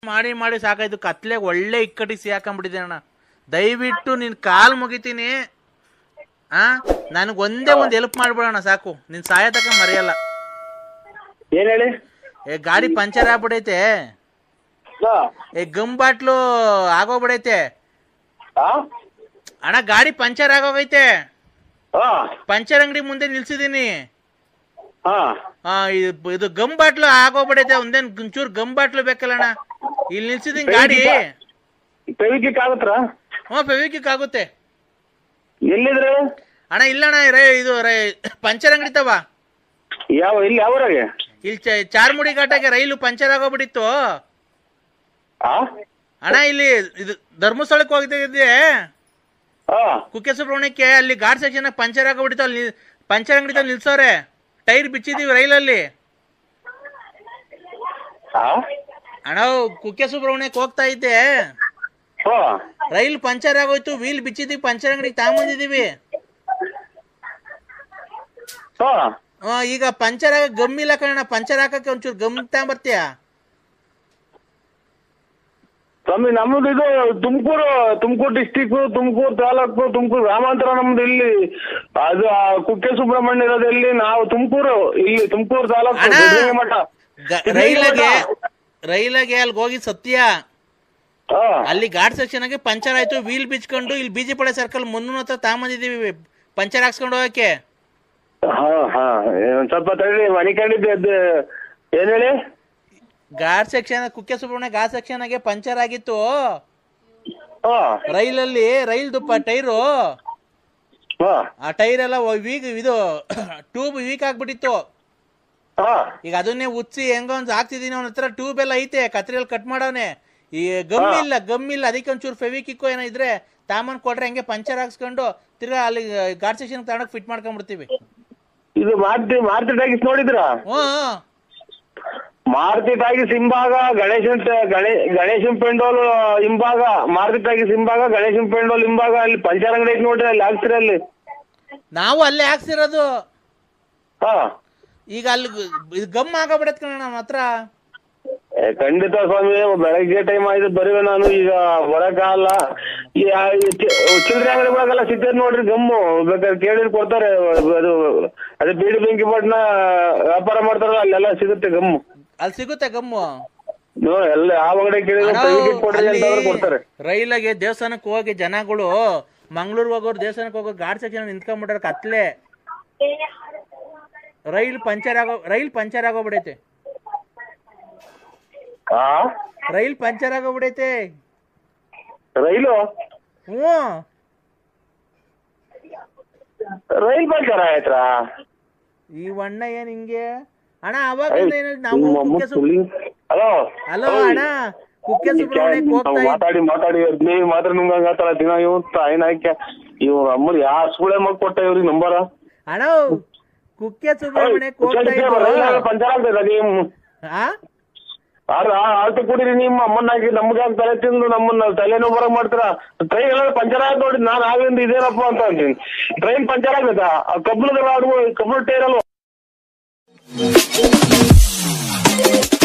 ಮಾಡಿ ಮಾಡಿ ಸಾಕಾಯ್ತು ಕತ್ಲೆಗೆ ಒಳ್ಳೆ ಇಕ್ಕಟ್ಟಿಗೆ ಸಿಗಾಕೊಂಡ್ಬಿಟ್ಟಿದೆ ಅಣ್ಣ ದಯವಿಟ್ಟು ನಿನ್ ಕಾಲ್ ಮುಗಿತೀನಿ ಆ ನನಗೆ ಒಂದೇ ಒಂದು ಹೆಲ್ಪ್ ಮಾಡ್ಬಿಡೋಣ ಸಾಕು ನಿನ್ ಸಹಾಯ ತಕ ಮರೆಯಲ್ಲ ಏನ್ ಹೇಳಿ ಏ ಗಾಡಿ ಪಂಚರ್ ಆಗ್ಬಿಡೈತೆ ಹಾ ಏ ಗಮ್ ಬಾಟ್ಲು ಆಗೋಗ್ಬಿಡೈತೆ ಹಾ ಅಣ್ಣ ಗಾಡಿ ಪಂಚರ್ ಆಗೋಗೈತೆ ಹಾ ಪಂಚರ್ ಅಂಗಡಿ ಮುಂದೆ ನಿಲ್ಸಿದೀನಿ ಹಾ ಆ, ಇದು- ಇದು ಗಮ್ ಬಾಟ್ಲು ಆಗೋಗ್ಬಿಡೈತೆ ಒಂದೇನ್ ಒಂಚೂರು ಗಮ್ ಬಾಟ್ಲು ಬೇಕಲ್ಲ ಅಣ್ಣ ಇಲ್ಲಿ ನಿಲ್ಸಿದೀನಿ ಗಾಡಿ ಫೆವಿಕಿಕ್ ಆಗತ್ರ ಹ್ಞೂ ಫೆವಿಕಿಕ್ ಆಗುತ್ತೆ ಎಲ್ಲಿದ್ರೆ ಅಣ್ಣ ಇಲ್ಲ ಅಣ್ಣ ರೈ ಇದು ರೈ ಪಂಚರ್ ಅಂಗಡಿ ತವ ಯಾವ ಇಲ್ಲಿ ಯಾವ್ರಾಗೆ ಇಲ್ಲಿ ಚ- ಚಾರ್ಮುಡಿ ಘಾಟಕ್ಕೆ ರೈಲು ಪಂಚರ್ ಆಗೋಗ್ಬಿಟ್ಟಿತ್ತು ಆ ಅಣ್ಣ ಇಲ್ಲಿ ಇದು ಧರ್ಮಸ್ಥಳಕ್ಕೆ ಹೋಗ್ತಿದ್ದೆ ಹಾ ಕುಕ್ಕೆ ಸುಬ್ರಹ್ಮಣ್ಯಕ್ಕೆ ಅಲ್ಲಿ ಘಾಟ್ ಸೆಕ್ಷನ್ ಪಂಚರ್ ಆಗೋಗ್ಬಿಟ್ಟಿತ್ತು ಅಲ್ಲಿ ನಿ- ಪಂಚರ್ ಅಂಗಡಿ ನಿಲ್ಸವ್ರೆ ಟೈರ್ ಬಿಚ್ಚಿದೀವಿ ರೈಲಲ್ಲಿ ಆ ಅಣ್ಣ ಕುಕ್ಕೆ ಸುಬ್ರಹ್ಮಣ್ಯಕ್ಕೆ ಹೋಗ್ತಾ ಇದ್ದೆ ಹಾ ರೈಲ್ ಪಂಚರ್ ಆಗೋಯ್ತು ವೀಲ್ ಬಿಚ್ಚಿದೀವಿ ಪಂಚರ್ ಅಂಗಡಿಗೆ ತಗೊಂಬಂದಿದೀವಿ ಹಾ ಆ, ಈಗ ಪಂಚರ್ ಆಗ ಗಮ್ ಇಲ್ಲ ಕಣ ಪಂಚರ್ ಹಾಕಕ್ಕೆ ಒಂಚೂರು ಗಮ್ ತಗೊಂಬರ್ತೀಯ ಸ್ವಾಮಿ ನಮ್ದು ಇದು ತುಮಕೂರು ತುಮಕೂರು ಡಿಸ್ಟಿಕ್ ತುಮಕೂರು ತಾಲೂಕು ತುಮಕೂರು ಗ್ರಾಮಾಂತರ ನಮ್ದು ಇಲ್ಲಿ ಅದು ಆ ಕುಕ್ಕೆ ಸುಬ್ರಹ್ಮಣ್ಯ ಇರೋದು ಎಲ್ಲಿ ನಾವು ತುಮಕೂರು ಇಲ್ಲಿ ತುಮಕೂರು ತಾಲೂಕು ಅಣ್ಣ. ಸಿದ್ಧಗಂಗಾ ಮಠ ಗ- ಸಿದ್ಧಗಂಗಾ ರೈಲಗೆ ಮಠ. ರೈಲಗೆ ಅಲ್ಲಿ ಹೋಗಿ ಸತ್ಯ ಹಾ ಅಲ್ಲಿ ಘಾಟ್ ಸೆಕ್ಷನ್ ಆಗಿ ಪಂಚರ್ ಆಯ್ತು ವೀಲ್ ಬಿಚ್ಕೊಂಡು ಇಲ್ಲಿ ಬಿಜಿಪಡೆ ಸರ್ಕಲ್ ಮುನ್ನೂರ ಹತ್ರ ತಗೊಂಬಂದಿದೀವಿ ಪಂಚರ್ ಹಾಕ್ಸ್ಕೊಂಡು ಹೋಗಕ್ಕೆ ಹಾ ಹಾ ಏ, ಒಂದ್ ಸ್ವಲ್ಪ ತಡಿ ಮನೆ ಕಂಡಿದ್ದೆ ಅದ್ ಏನ್ ಹೇಳಿ ಘಾಟ್ ಸೆಕ್ಷನ್ ಕುಕ್ಕೆ ಸುಬ್ರಹ್ಮಣ್ಯ ಘಾಟ್ ಸೆಕ್ಷನ್ ಆಗಿ ಪಂಚರ್ ಆಗಿತ್ತು ಹಾ ರೈಲಲ್ಲಿ ರೈಲ್ ದುಪ್ಪ ಟೈರು ಹಾ ಆ ಟೈರ್ ಎಲ್ಲ ವೀಕ್ ಇದು ಟ್ಯೂಬ್ ವೀಕ್ ಆಗ್ಬಿಟ್ಟಿತ್ತು ಹಾ ಈಗ ಅದನ್ನೇ ಉಚ್ಚಿ ಹೆಂಗೋ ಒಂದು ಹಾಕ್ತಿದೀನಿ ಅವನ ಹತ್ರ ಟ್ಯೂಬ್ ಎಲ್ಲ ಐತೆ ಕತ್ರಿಯಲ್ಲಿ ಕಟ್ ಮಾಡವನೆ ಈ ಗಮ್ ಹಾ. ಇಲ್ಲ ಗಮ್ ಇಲ್ಲ ಅದಕ್ಕೆ ಒಂಚೂರು ಫೆವಿಕಿಕ್ಕೋ ಏನೋ ಇದ್ರೆ ತಾಮನ್ ಕೊಟ್ರೆ ಹಂಗೆ ಪಂಚರ್ ಹಾಕ್ಸ್ಕೊಂಡು ತಿರ್ಗಾ ಅಲ್ಲಿ ಗಾಡ್ ಸೆಕ್ಷನ್ ತಗೊಂಡೋಗಿ ಫಿಟ್ ಮಾಡ್ಕೊಂಡ್ಬಿಡ್ತೀವಿ ಇದು ಮಾರುತಿ ಮಾರುತಿ ಟಾಕೀಸ್ ನೋಡಿದ್ರಾ ಹ್ಞೂ ಮಾರುತಿ ಟಾಕೀಸ್ ಹಿಂಭಾಗ ಗಣೇಶನ್ ಟ- ಗಣೇ ಗಣೇಶನ್ ಪೆಂಡೋಲ್ ಹಿಂಭಾಗ ಮಾರುತಿ ಟಾಕೀಸ್ ಹಿಂಭಾಗ ಗಣೇಶನ್ ಪೆಂಡೋಲ್ ಹಿಂಭಾಗ ಅಲ್ಲಿ ಪಂಚರ್ ಅಂಗಡಿ ಐತೆ ನೋಡ್ರಿ ಅಲ್ಲಿ ಹಾಕ್ತೀರ ಅಲ್ಲಿ ನಾವು ಅಲ್ಲೇ ಹಾಕ್ಸಿರೋದು ಹಾ ಈಗ ಅಲ್ಲಿ ಗ- ಇದು ಗಮ್ ಆಗಬಿಡತ್ ಕಣ ನಮ್ಮ ಹತ್ರ ಏ, ಖಂಡಿತ ಸ್ವಾಮಿ ಬೆಳಗ್ಗೆ ಟೈಮ್ ಆಯ್ತು ಬರುವೆ ನಾನು ಈಗ ಬರಕ್ಕಾಗಲ್ಲ ಈ ಆ, ಈ ಚಿ- ಚಿಲ್ಲರೆ ಅಂಗಡಿಗಳಾಗೆಲ್ಲ ಸಿಗ್ತದೆ ನೋಡ್ರಿ ಗಮ್ಮು ಬೇಕಾದ್ರೆ ಕೇಳಿದ್ರೆ ಕೊಡ್ತಾರೆ ಅದು ಅದೇ ಬೀಡಿ ಬೆಂಕಿ ಪಟ್ನ ವ್ಯಾಪಾರ ಮಾಡ್ತಾರಲ್ಲ ಅಲ್ಲೆಲ್ಲ ಸಿಗುತ್ತೆ ಗಮ್ಮು ಅಲ್ಲಿ ಸಿಗುತ್ತೆ ಗಮ್ಮು ನೀವು ಎಲ್ಲ ಯಾವ ಅಂಗಡಿ ಕೇಳಿದ್ರೆ ಅಣ್ಣ, certificate ಕೊಡ್ರಿ ಅಲ್ಲಿ ಅಂತಂದ್ರೆ ಕೊಡ್ತಾರೆ ರೈಲಾಗೆ ದೇವಸ್ಥಾನಕ್ಕೆ ಹೋಗಿ ಜನಗಳು ಮಂಗಳೂರಿಗೆ ಹೋಗೋರು ದೇವಸ್ಥಾನಕ್ಕೆ ಹೋಗೋ ಗಾಡ್ ಸೆಕ್ಷನ್ ನಿಂತ್ಕೊಂಡ್ಬಿಟ್ರೆ ಕತ್ಲೆ ರೈಲ್ ಪಂಚರ್ ಆಗೋ ರೈಲ್ ಪಂಚರ್ ಆಗೋಗ್ಬಿಡೈತೆ ಆ ರೈಲ್ ಪಂಚರ್ ಆಗೋಗ್ಬಿಡೈತೆ ರೈಲು ಹ್ಞೂ ರೈಲ್ ಪಂಚರ್ ಆಯ್ತಾ ಈ ಅಣ್ಣ ಏನ್ ಹಿಂಗೆ ಅಣ್ಣ ಅವಾಗಿಂದ ಏನ್ ಹೇಳ್- ನಾವು ಕುಕ್ಕೆ ಸು- ಹಲೋ ಹಲೋ ಅಣ್ಣ ಕುಕ್ಕೆ ಸುಬ್ರಹ್ಮಣ್ಯಕ್ಕೆ ಹೋಗ್ತಾ ಇದ್ವಿ ಮಾತಾಡಿ ಮಾತಾಡಿ ಹದಿನೈದು ಮಾತ್ರ ನುಂಗಾಗತ್ತಲ್ಲ ದಿನ ಇವ್ ತಾಯಿನ ಹಾಕ್ಯ ಇವ್ ಅಮ್ಮರು ಯಾವ ಸುಳೆ ಮಗ್ ಕೊಟ್ಟ ಇವ್ರಿಗೆ ನಂಬರ ಅಣ್ಣ ಕುಕ್ಕೆ ಸುಬ್ರಹ್ಮಣ್ಯಕ್ಕೆ ಹೋಗ್ತಾ ಇದ್ವು ಪಂಚರ್ ಆಗ್ತದ ನೀವು ಆ ಆದ್ರ ಆಳ್ತು ಕುಡೀರಿ ನಿಮ್ಮ ಅಮ್ಮನ್ನ ಹಾಕಿ ನಮ್ಗೆ ಯಾಕೆ ತಲೆ ತಿಂದು ನಮ್ಮನ್ನ ತಲೆನೋವು ಬರಕ್ ಮಾಡ್ತೀರಾ ಟ್ರೈನ್ ಎಲ್ಲ ಪಂಚರ್ ಆಯ್ತು ನೋಡಿ ನಾನು ಆಗಿಂದ ಇದೇನಪ್ಪ ಅಂತ ಅಂತೀನಿ ಟ್ರೈನ್ ಪಂಚರ್ ಆಗತ್ತಾ ಆ ಕಬ್ಬಿಣದ ರಾಡು ಕಬ್ಬಿಣ ಟೈರ್ ಅಲ್ವಾ